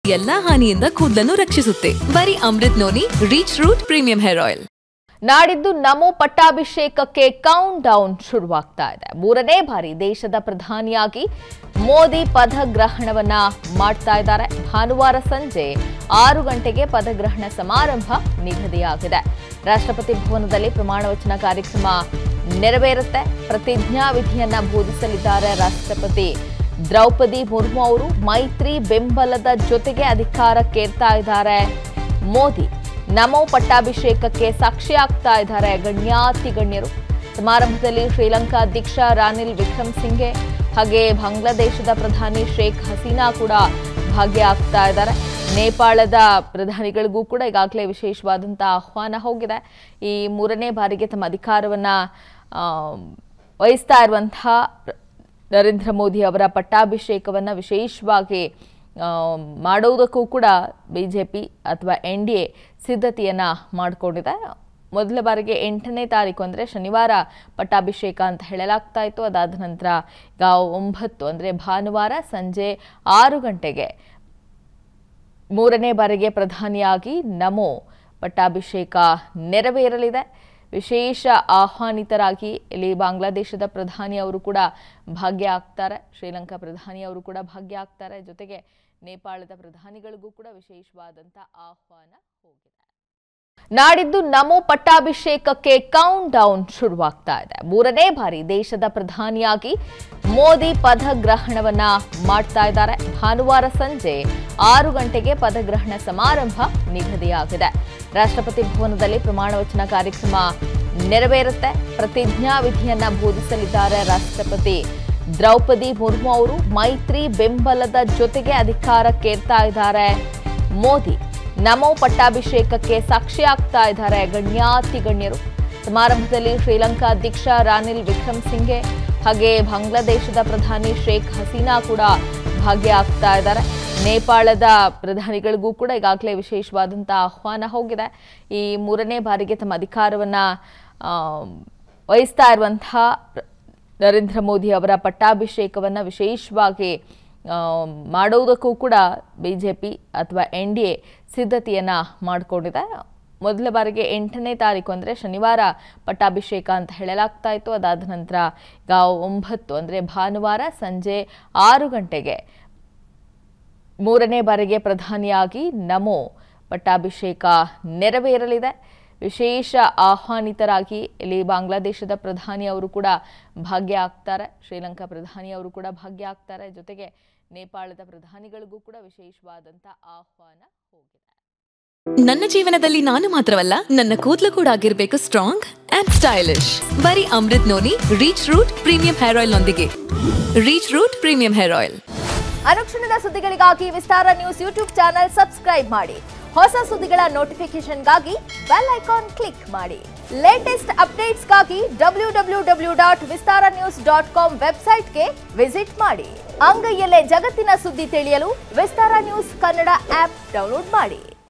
ಎಲ್ಲಾ ಹಾನಿಯಿಂದ ಕೂದಲನ್ನು ರಕ್ಷಿಸುತ್ತೆ ಬರೀ Amrut noni reach root premium hair oil ನಾಡಿದ್ದು ನಮೋ ಪಟ್ಟಾಭಿಷೇಕಕ್ಕೆ ಕೌಂಟ್ ಡೌನ್ ಶುರುವಾಗ್ತಾ ಇದೆ ಮೂರನೇ ಬಾರಿ ದೇಶದ ಪ್ರಧಾನಿಯಾಗಿ ಮೋದಿ ಪದಗ್ರಹಣವನ್ನ ಮಾಡ್ತಾ ಇದ್ದಾರೆ ಭಾನುವಾರ ಸಂಜೆ ಆರು ಗಂಟೆಗೆ ಪದಗ್ರಹಣ ಸಮಾರಂಭ ನಿಗದಿಯಾಗಿದೆ ರಾಷ್ಟ್ರಪತಿ ಭವನದಲ್ಲಿ ಪ್ರಮಾಣ ವಚನ ಕಾರ್ಯಕ್ರಮ ನೆರವೇರುತ್ತೆ ಪ್ರತಿಜ್ಞಾ ವಿಧಿಯನ್ನ ಬೋಧಿಸಲಿದ್ದಾರೆ ರಾಷ್ಟ್ರಪತಿ ದ್ರೌಪದಿ ಮುರ್ಮು ಅವರು ಮೈತ್ರಿ ಬೆಂಬಲದ ಜೊತೆಗೆ ಅಧಿಕಾರಕ್ಕೇರ್ತಾ ಇದ್ದಾರೆ ಮೋದಿ ನಮೋ ಪಟ್ಟಾಭಿಷೇಕಕ್ಕೆ ಸಾಕ್ಷಿಯಾಗ್ತಾ ಇದ್ದಾರೆ ಗಣ್ಯಾತಿ ಗಣ್ಯರು ಸಮಾರಂಭದಲ್ಲಿ ಶ್ರೀಲಂಕಾ ಅಧ್ಯಕ್ಷ ರಾನಿಲ್ ವಿಕ್ರಮ್ ಸಿಂಘೆ ಹಾಗೆ ಬಾಂಗ್ಲಾದೇಶದ ಪ್ರಧಾನಿ ಶೇಖ್ ಹಸೀನಾ ಕೂಡ ಭಾಗಿಯಾಗ್ತಾ ಇದ್ದಾರೆ ನೇಪಾಳದ ಪ್ರಧಾನಿಗಳಿಗೂ ಕೂಡ ಈಗಾಗಲೇ ವಿಶೇಷವಾದಂಥ ಆಹ್ವಾನ ಹೋಗಿದೆ ಈ ಮೂರನೇ ಬಾರಿಗೆ ತಮ್ಮ ಅಧಿಕಾರವನ್ನ ಆ, ವಹಿಸ್ತಾ ಇರುವಂತಹ ನರೇಂದ್ರ ಮೋದಿ ಅವರ ಪಟ್ಟಾಭಿಷೇಕವನ್ನು ವಿಶೇಷವಾಗಿ ಆ, ಮಾಡೋದಕ್ಕೂ ಕೂಡ ಬಿ ಜೆ ಪಿ ಅಥವಾ ಎನ್ ಡಿ ಎ ಸಿದ್ಧತೆಯನ್ನು ಮಾಡಿಕೊಂಡಿದೆ ಮೊದಲ ಬಾರಿಗೆ ಎಂಟನೇ ತಾರೀಕು ಅಂದರೆ ಶನಿವಾರ ಪಟ್ಟಾಭಿಷೇಕ ಅಂತ ಹೇಳಲಾಗ್ತಾ ಇತ್ತು ಅದಾದ ನಂತರ ಈಗ ಒಂಬತ್ತು ಅಂದರೆ ಭಾನುವಾರ ಸಂಜೆ ಆರು ಗಂಟೆಗೆ ಮೂರನೇ ಬಾರಿಗೆ ಪ್ರಧಾನಿಯಾಗಿ ನಮೋ ಪಟ್ಟಾಭಿಷೇಕ ನೆರವೇರಲಿದೆ ವಿಶೇಷ ಆಹ್ವಾನಿತರಾಗಿ ಇಲ್ಲಿ ಬಾಂಗ್ಲಾದೇಶದ ಪ್ರಧಾನಿ ಅವರು ಕೂಡ ಭಾಗ್ಯ ಆಗ್ತಾರೆ ಶ್ರೀಲಂಕಾ ಪ್ರಧಾನಿ ಅವರು ಕೂಡ ಭಾಗ್ಯ ಆಗ್ತಾರೆ ಜೊತೆಗೆ ನೇಪಾಳದ ಪ್ರಧಾನಿಗಳಿಗೂ ಕೂಡ ವಿಶೇಷವಾದಂಥ ಆಹ್ವಾನ ಹೋಗಿದೆ ನಾಡಿದ್ದು ನಮೋ ಪಟ್ಟಾಭಿಷೇಕಕ್ಕೆ ಕೌಂಟ್ ಡೌನ್ ಶುರುವಾಗ್ತಾ ಇದೆ ಮೂರನೇ ಬಾರಿ ದೇಶದ ಪ್ರಧಾನಿಯಾಗಿ ಮೋದಿ ಪದಗ್ರಹಣವನ್ನ ಮಾಡ್ತಾ ಇದ್ದಾರೆ ಭಾನುವಾರ ಸಂಜೆ ಆರು ಗಂಟೆಗೆ ಪದಗ್ರಹಣ ಸಮಾರಂಭ ನಿಗದಿಯಾಗಿದೆ ರಾಷ್ಟ್ರಪತಿ ಭವನದಲ್ಲಿ ಪ್ರಮಾಣ ವಚನ ಕಾರ್ಯಕ್ರಮ ನೆರವೇರುತ್ತೆ ಪ್ರತಿಜ್ಞಾ ವಿಧಿಯನ್ನ ಬೋಧಿಸಲಿದ್ದಾರೆ ರಾಷ್ಟ್ರಪತಿ ದ್ರೌಪದಿ ಮುರ್ಮು ಅವರು ಮೈತ್ರಿ ಬೆಂಬಲದ ಜೊತೆಗೆ ಅಧಿಕಾರಕ್ಕೇರ್ತಾ ಇದ್ದಾರೆ ಮೋದಿ ನಮೋ ಪಟ್ಟಾಭಿಷೇಕಕ್ಕೆ ಸಾಕ್ಷಿಯಾಗ್ತಾ ಇದ್ದಾರೆ ಗಣ್ಯಾತಿ ಗಣ್ಯರು ಸಮಾರಂಭದಲ್ಲಿ ಶ್ರೀಲಂಕಾ ಅಧ್ಯಕ್ಷ ರಾನಿಲ್ ವಿಕ್ರಮ್ ಸಿಂಘೆ ಹಾಗೆ ಬಾಂಗ್ಲಾದೇಶದ ಪ್ರಧಾನಿ ಶೇಖ್ ಹಸೀನಾ ಕೂಡ ಭಾಗಿಯಾಗ್ತಾ ಇದ್ದಾರೆ ನೇಪಾಳದ ಪ್ರಧಾನಿಗಳಿಗೂ ಕೂಡ ಈಗಾಗಲೇ ವಿಶೇಷವಾದಂಥ ಆಹ್ವಾನ ಹೋಗಿದೆ ಈ ಮೂರನೇ ಬಾರಿಗೆ ತಮ್ಮ ಅಧಿಕಾರವನ್ನ ಆ, ವಹಿಸ್ತಾ ಇರುವಂತಹ ನರೇಂದ್ರ ಮೋದಿ ಅವರ ಪಟ್ಟಾಭಿಷೇಕವನ್ನು ವಿಶೇಷವಾಗಿ ಆ, ಮಾಡೋದಕ್ಕೂ ಕೂಡ ಬಿ ಜೆ ಪಿ ಅಥವಾ ಎನ್ ಡಿ ಎ ಸಿದ್ಧತೆಯನ್ನು ಮಾಡಿಕೊಂಡಿದೆ ಮೊದಲ ಬಾರಿಗೆ ಎಂಟನೇ ತಾರೀಕು ಅಂದರೆ ಶನಿವಾರ ಪಟ್ಟಾಭಿಷೇಕ ಅಂತ ಹೇಳಲಾಗ್ತಾ ಇತ್ತು ಅದಾದ ನಂತರ ಈಗ ಒಂಬತ್ತು ಅಂದರೆ ಭಾನುವಾರ ಸಂಜೆ ಆರು ಗಂಟೆಗೆ ಮೂರನೇ ಬಾರಿಗೆ ಪ್ರಧಾನಿಯಾಗಿ ನಮೋ ಪಟ್ಟಾಭಿಷೇಕ ನೆರವೇರಲಿದೆ ವಿಶೇಷ ಆಹ್ವಾನಿತರಾಗಿ ಇಲ್ಲಿ ಬಾಂಗ್ಲಾದೇಶದ ಪ್ರಧಾನಿ ಅವರು ಕೂಡ ಭಾಗ್ಯ ಆಗ್ತಾರೆ ಶ್ರೀಲಂಕಾ ಪ್ರಧಾನಿ ಅವರು ಕೂಡ ಭಾಗ್ಯ ಆಗ್ತಾರೆ ಜೊತೆಗೆ ನೇಪಾಳದ ಪ್ರಧಾನಿಗಳಿಗೂ ಕೂಡ ವಿಶೇಷವಾದಂಥ ಆಹ್ವಾನ ಹೋಗಿದೆ ನನ್ನ ಜೀವನದಲ್ಲಿ ನಾನು ಮಾತ್ರವಲ್ಲ ನನ್ನ ಕೂದಲು ಕೂಡ ಆಗಿರ್ಬೇಕು ಸ್ಟ್ರಾಂಗ್ ಅಂಡ್ ಸ್ಟೈಲಿಶ್ ಬರೀ Amrut noni reach root premium hair oil ನೊಂದಿಗೆ reach root premium hair oil ಅನುಕ್ಷಣದ ಸುದ್ದಿಗಳಿಗಾಗಿ Vistara news YouTube channel subscribe ಮಾಡಿ ಹೊಸ ಸುದ್ದಿಗಳ ನೋಟಿಫಿಕೇಶನ್ಗಾಗಿ ಬೆಲ್ ಐಕಾನ್ ಕ್ಲಿಕ್ ಮಾಡಿ ಲೇಟೆಸ್ಟ್ ಅಪ್ಡೇಟ್ಸ್ಗಾಗಿ W W W dot Vistara news dot com ವೆಬ್ಸೈಟ್ಗೆ ವಿಸಿಟ್ ಮಾಡಿ ಅಂಗೈಯಲ್ಲೇ ಜಗತ್ತಿನ ಸುದ್ದಿ ತಿಳಿಯಲು Vistara news Kannada app download ಮಾಡಿ